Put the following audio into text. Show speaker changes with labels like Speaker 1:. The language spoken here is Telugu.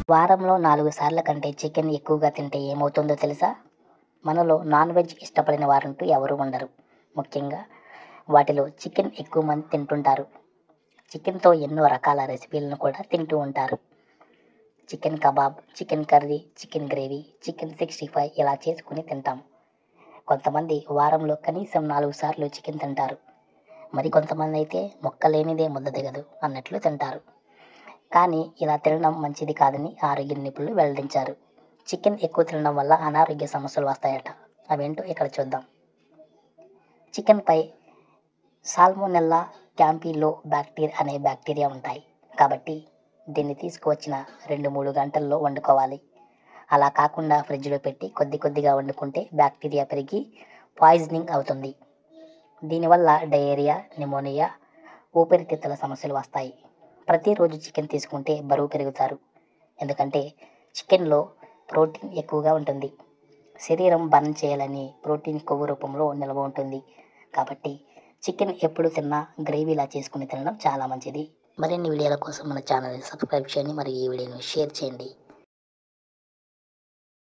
Speaker 1: వారంలో నాలుగు సార్ల కంటే చికెన్ ఎక్కువగా తింటే ఏమవుతుందో తెలుసా మనలో నాన్ వెజ్ ఇష్టపడిన వారంటూ ఎవరు ఉండరు ముఖ్యంగా వాటిలో చికెన్ ఎక్కువ మంది తింటుంటారు చికెన్తో ఎన్నో రకాల రెసిపీలను కూడా తింటూ ఉంటారు chicken kebab chicken curry chicken gravy chicken sixty five ఇలా చేసుకుని తింటాం కొంతమంది వారంలో కనీసం నాలుగు సార్లు చికెన్ తింటారు మరి కొంతమంది అయితే మొక్క లేనిదే ముద్ద దిగదు అన్నట్లు తింటారు కానీ ఇలా తినడం మంచిది కాదని ఆరోగ్య నిపుణులు వెల్లడించారు చికెన్ ఎక్కువ తినడం వల్ల అనారోగ్య సమస్యలు వస్తాయట అవేంటో ఇక్కడ చూద్దాం చికెన్పై సాల్మోనెల్లా క్యాంపీలో బ్యాక్టీరియా అనే బ్యాక్టీరియా ఉంటాయి కాబట్టి దీన్ని తీసుకువచ్చిన రెండు మూడు గంటల్లో వండుకోవాలి అలా కాకుండా ఫ్రిడ్జ్లో పెట్టి కొద్ది కొద్దిగా వండుకుంటే బ్యాక్టీరియా పెరిగి పాయిజనింగ్ అవుతుంది దీనివల్ల డయేరియా నిమోనియా ఊపిరితిత్తుల సమస్యలు వస్తాయి ప్రతిరోజు చికెన్ తీసుకుంటే బరువు పెరుగుతారు ఎందుకంటే చికెన్లో ప్రోటీన్ ఎక్కువగా ఉంటుంది శరీరం బర్న్ చేయాలని ప్రోటీన్ కొవ్వు రూపంలో నిల్వ ఉంటుంది కాబట్టి చికెన్ ఎప్పుడు తిన్నా గ్రేవీలా చేసుకుని తినడం చాలా మంచిది మరిన్ని వీడియోల కోసం మన ఛానల్ని సబ్స్క్రైబ్ చేయండి మరియు ఈ వీడియోని షేర్ చేయండి